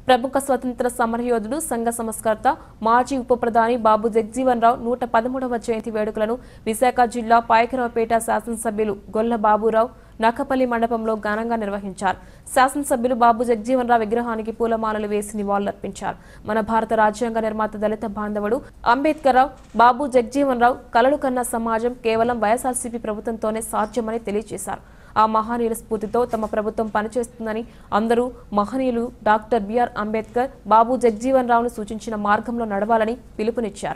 ప్రముఖ స్వతంత్ర సమరయోధుడు సంఘ సంస్కర్త మాజీ ఉప ప్రధాని బాబు జగ్జీవన్ రావు నూట పదమూడవ జయంతి వేడుకలను విశాఖ జిల్లా పాయకరావుపేట శాసనసభ్యులు గొల్ల బాబురావు నక్కపల్లి మండపంలో ఘనంగా నిర్వహించారు శాసనసభ్యులు బాబు జగ్జీవన్ రావు విగ్రహానికి పూలమాలలు వేసి నివాళులర్పించారు మన భారత రాజ్యాంగ నిర్మాత దళిత బాంధవుడు అంబేద్కర్ రావు బాబు జగ్జీవన్ రావు కలలు కన్న సమాజం కేవలం వైఎస్ఆర్సీపీ ప్రభుత్వంతోనే సాధ్యమని తెలియజేశారు ఆ మహనీయుల స్ఫూర్తితో తమ ప్రభుత్వం పనిచేస్తుందని అందరూ మహనీయులు డాక్టర్ బిఆర్ అంబేద్కర్ బాబు జగ్జీవన్ రావును సూచించిన మార్గంలో నడవాలని పిలుపునిచ్చారు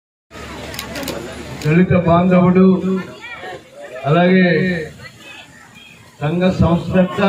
దళిత బాంధవుడు అలాగే సంఘ సంస్కర్త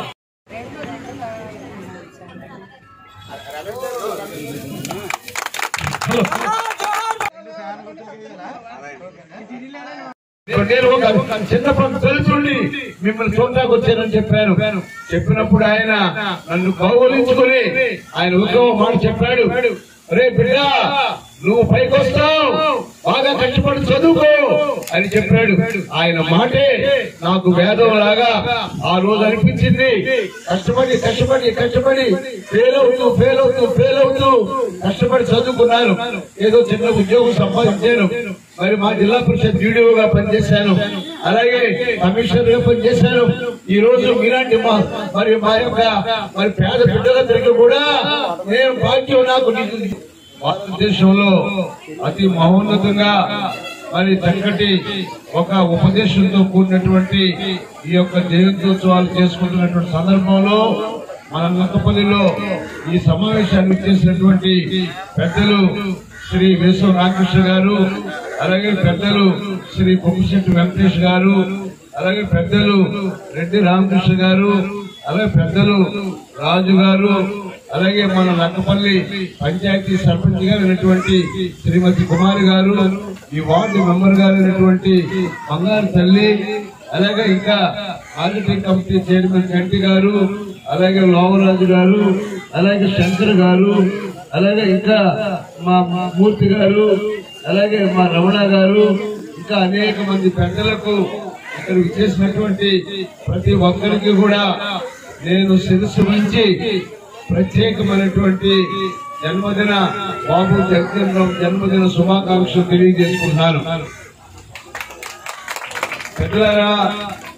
నేను ఒక చిన్నప్పుడు తెలుసుండి మిమ్మల్ని చూడడానికి వచ్చానని చెప్పాను చెప్పినప్పుడు ఆయన నన్ను కౌగలించుకుని ఆయన ఉద్యోగం మాట చెప్పాడు రే బిడ్డ నువ్వు పైకి వస్తావు బాగా కష్టపడి చదువుకో అని చెప్పాడు ఆయన మాటే నాకు వేదం లాగా ఆ రోజు అనిపించింది కష్టపడి కష్టపడి కష్టపడి ఫెయిల్ అవుతూ ఫెయిల్ అవుతూ ఫెయిల్ అవుతూ కష్టపడి చదువుకున్నాను ఏదో చిన్న ఉద్యోగం సంపాదించాను మరి మా జిల్లా పరిషత్ వీడియోగా పనిచేశాను అలాగే కమిషనర్ గా పనిచేశాను ఈ రోజు మీలాంటి మా మరి మా యొక్క మరి పేద బిడ్డలందరికీ కూడా నేను భాగ్యం నాకు నీకు భారతదేశంలో అతి మహోన్నతంగా మరి చక్కటి ఒక ఉపదేశంతో కూడినటువంటి ఈ యొక్క జయంత్యోత్సవాలు చేసుకుంటున్నటువంటి సందర్భంలో మన నక్కపల్లిలో ఈ సమావేశాన్ని చేసినటువంటి పెద్దలు శ్రీ వేసవ రామకృష్ణ గారు అలాగే పెద్దలు శ్రీ పొమ్మిశెట్టి వెంకటేష్ గారు అలాగే పెద్దలు రెడ్డి రామకృష్ణ గారు అలాగే పెద్దలు రాజు గారు అలాగే మన నక్కపల్లి పంచాయతీ సర్పంచ్ గారు అయినటువంటి శ్రీమతి కుమారి గారు ఈ వార్డు మెంబర్ గారు అయినటువంటి బంగారు తల్లి అలాగే ఇంకా మార్కెటింగ్ కమిటీ చైర్మన్ గంటి గారు అలాగే లోవరాజు గారు అలాగే శంకర్ గారు అలాగే ఇంకా మా మా మూర్తి గారు అలాగే మా రమణ గారు ఇంకా అనేక మంది పెద్దలకు ఇక్కడికి చేసినటువంటి ప్రతి ఒక్కరికి కూడా నేను శిరస్సు నుంచి ప్రత్యేకమైనటువంటి జన్మదిన బాబు జగన్ రావు జన్మదిన శుభాకాంక్షలు తెలియజేసుకుంటున్నాను పెద్దలారా